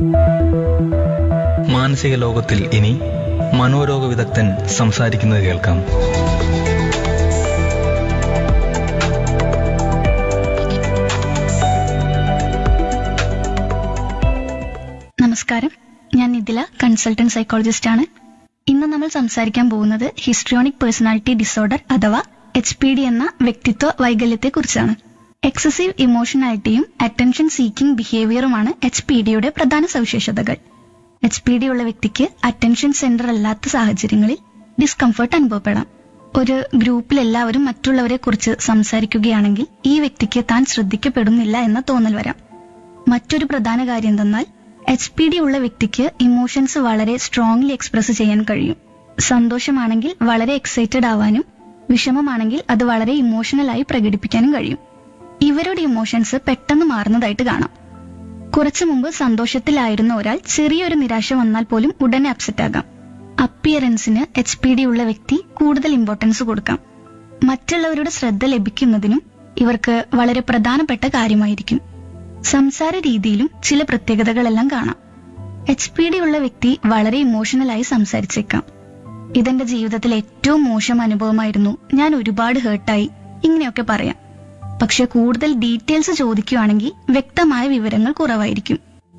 മാനസിക ലോകത്തിൽ ഇനി മനോരോഗ വിദഗ്ധൻ സംസാരിക്കുന്നത് കേൾക്കാം നമസ്കാരം ഞാൻ നിതില കൺസൾട്ടന്റ് സൈക്കോളജിസ്റ്റ് ആണ് ഇന്ന് നമ്മൾ സംസാരിക്കാൻ പോകുന്നത് ഹിസ്ട്രിയോണിക് പേഴ്സണാലിറ്റി ഡിസോർഡർ അഥവാ എച്ച് പി ഡി എന്ന വ്യക്തിത്വ വൈകല്യത്തെക്കുറിച്ചാണ് എക്സസീവ് ഇമോഷണാലിറ്റിയും അറ്റൻഷൻ സീക്കിംഗ് ബിഹേവിയറുമാണ് എച്ച് പി ഡിയുടെ പ്രധാന സവിശേഷതകൾ എച്ച് പി ഡി ഉള്ള വ്യക്തിക്ക് അറ്റൻഷൻ സെന്റർ അല്ലാത്ത സാഹചര്യങ്ങളിൽ ഡിസ്കംഫർട്ട് അനുഭവപ്പെടാം ഒരു ഗ്രൂപ്പിൽ എല്ലാവരും മറ്റുള്ളവരെ കുറിച്ച് സംസാരിക്കുകയാണെങ്കിൽ ഈ വ്യക്തിക്ക് താൻ ശ്രദ്ധിക്കപ്പെടുന്നില്ല എന്ന തോന്നൽ വരാം മറ്റൊരു പ്രധാന കാര്യം എന്തെന്നാൽ എച്ച് പി ഡി ഉള്ള വ്യക്തിക്ക് ഇമോഷൻസ് വളരെ സ്ട്രോങ്ലി എക്സ്പ്രസ് ചെയ്യാൻ കഴിയും സന്തോഷമാണെങ്കിൽ വളരെ എക്സൈറ്റഡ് ആവാനും വിഷമമാണെങ്കിൽ അത് വളരെ ഇമോഷണലായി പ്രകടിപ്പിക്കാനും കഴിയും ഇവരുടെ ഇമോഷൻസ് പെട്ടെന്ന് മാറുന്നതായിട്ട് കാണാം കുറച്ചു മുമ്പ് സന്തോഷത്തിലായിരുന്ന ഒരാൾ ചെറിയൊരു നിരാശ വന്നാൽ പോലും ഉടനെ അപ്സെറ്റ് ആകാം അപ്പിയറൻസിന് എച്ച് പി ഡി ഉള്ള വ്യക്തി കൂടുതൽ ഇമ്പോർട്ടൻസ് കൊടുക്കാം മറ്റുള്ളവരുടെ ശ്രദ്ധ ലഭിക്കുന്നതിനും ഇവർക്ക് വളരെ പ്രധാനപ്പെട്ട കാര്യമായിരിക്കും സംസാര രീതിയിലും ചില പ്രത്യേകതകളെല്ലാം കാണാം എച്ച് പി ഡി ഉള്ള വ്യക്തി വളരെ ഇമോഷണലായി സംസാരിച്ചേക്കാം ഇതെന്റെ ജീവിതത്തിലെ ഏറ്റവും മോശം അനുഭവമായിരുന്നു ഞാൻ ഒരുപാട് ഹേർട്ടായി ഇങ്ങനെയൊക്കെ പറയാം പക്ഷെ കൂടുതൽ ഡീറ്റെയിൽസ് ചോദിക്കുകയാണെങ്കിൽ വ്യക്തമായ വിവരങ്ങൾ കുറവായിരിക്കും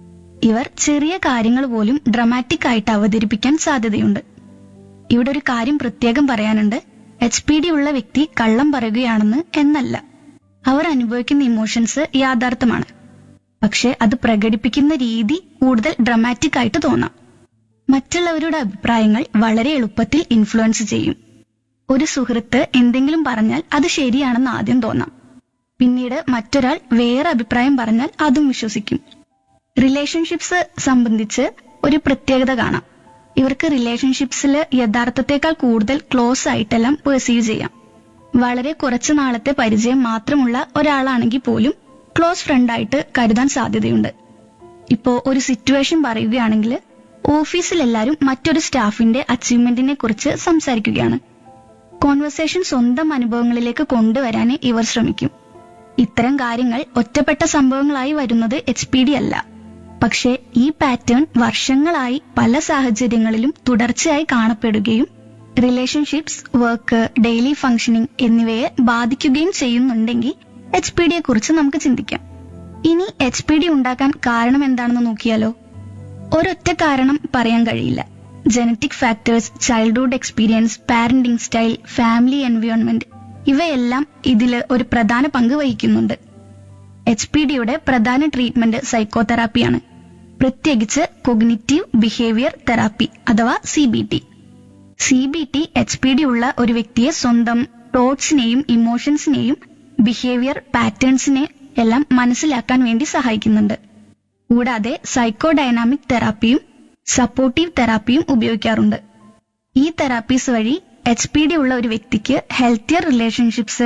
ഇവർ ചെറിയ കാര്യങ്ങൾ പോലും ഡ്രമാറ്റിക് ആയിട്ട് അവതരിപ്പിക്കാൻ സാധ്യതയുണ്ട് ഇവിടെ ഒരു കാര്യം പ്രത്യേകം പറയാനുണ്ട് എച്ച് പി ഡി ഉള്ള വ്യക്തി കള്ളം പറയുകയാണെന്ന് എന്നല്ല അവർ അനുഭവിക്കുന്ന ഇമോഷൻസ് യാഥാർത്ഥ്യമാണ് പക്ഷെ അത് പ്രകടിപ്പിക്കുന്ന രീതി കൂടുതൽ ഡ്രമാറ്റിക് ആയിട്ട് തോന്നാം മറ്റുള്ളവരുടെ അഭിപ്രായങ്ങൾ വളരെ എളുപ്പത്തിൽ ഇൻഫ്ലുവൻസ് ചെയ്യും ഒരു സുഹൃത്ത് എന്തെങ്കിലും പറഞ്ഞാൽ അത് ശരിയാണെന്ന് ആദ്യം തോന്നാം പിന്നീട് മറ്റൊരാൾ വേറെ അഭിപ്രായം പറഞ്ഞാൽ അതും വിശ്വസിക്കും റിലേഷൻഷിപ്സ് സംബന്ധിച്ച് ഒരു പ്രത്യേകത കാണാം ഇവർക്ക് റിലേഷൻഷിപ്സിൽ യഥാർത്ഥത്തെക്കാൾ കൂടുതൽ ക്ലോസ് ആയിട്ടെല്ലാം പെർസീവ് ചെയ്യാം വളരെ കുറച്ചു നാളത്തെ പരിചയം മാത്രമുള്ള ഒരാളാണെങ്കിൽ പോലും ക്ലോസ് ഫ്രണ്ടായിട്ട് കരുതാൻ സാധ്യതയുണ്ട് ഇപ്പോ ഒരു സിറ്റുവേഷൻ പറയുകയാണെങ്കിൽ ഓഫീസിൽ എല്ലാവരും മറ്റൊരു സ്റ്റാഫിന്റെ അച്ചീവ്മെന്റിനെ കുറിച്ച് സംസാരിക്കുകയാണ് കോൺവെർസേഷൻ സ്വന്തം അനുഭവങ്ങളിലേക്ക് കൊണ്ടുവരാൻ ഇവർ ശ്രമിക്കും ഇത്തരം കാര്യങ്ങൾ ഒറ്റപ്പെട്ട സംഭവങ്ങളായി വരുന്നത് എച്ച് പി ഡി അല്ല പക്ഷേ ഈ പാറ്റേൺ വർഷങ്ങളായി പല സാഹചര്യങ്ങളിലും തുടർച്ചയായി കാണപ്പെടുകയും റിലേഷൻഷിപ്സ് വർക്ക് ഡെയിലി ഫംഗ്ഷനിങ് എന്നിവയെ ബാധിക്കുകയും ചെയ്യുന്നുണ്ടെങ്കിൽ എച്ച് പി ഡിയെ കുറിച്ച് നമുക്ക് ചിന്തിക്കാം ഇനി എച്ച് പി ഡി ഉണ്ടാക്കാൻ കാരണം എന്താണെന്ന് നോക്കിയാലോ ഒരൊറ്റ കാരണം പറയാൻ കഴിയില്ല genetic factors childhood experience parenting style family environment ഇവയെല്ലാം ഇതിൽ ഒരു പ്രധാന പങ്ക് വഹിക്കുന്നുണ്ട് എച്ച് പി ഡിയുടെ പ്രധാന ട്രീറ്റ്മെന്റ് സൈക്കോതെറാപ്പിയാണ് പ്രത്യേകിച്ച് കൊഗ്നിറ്റീവ് ബിഹേവിയർ തെറാപ്പി അഥവാ C B T C B T H P D ഉള്ള ഒരു വ്യക്തിയെ സ്വന്തം തോട്ട്സിനെയും ഇമോഷൻസിനെയും ബിഹേവിയർ പാറ്റേൺസിനെ എല്ലാം മനസ്സിലാക്കാൻ വേണ്ടി സഹായിക്കുന്നുണ്ട് കൂടാതെ സൈക്കോ ഡൈനാമിക് തെറാപ്പിയും സപ്പോർട്ടീവ് തെറാപ്പിയും ഉപയോഗിക്കാറുണ്ട് ഈ തെറാപ്പീസ് വഴി എച്ച് പി ഡി ഉള്ള ഒരു വ്യക്തിക്ക് ഹെൽത്തിയർ റിലേഷൻഷിപ്സ്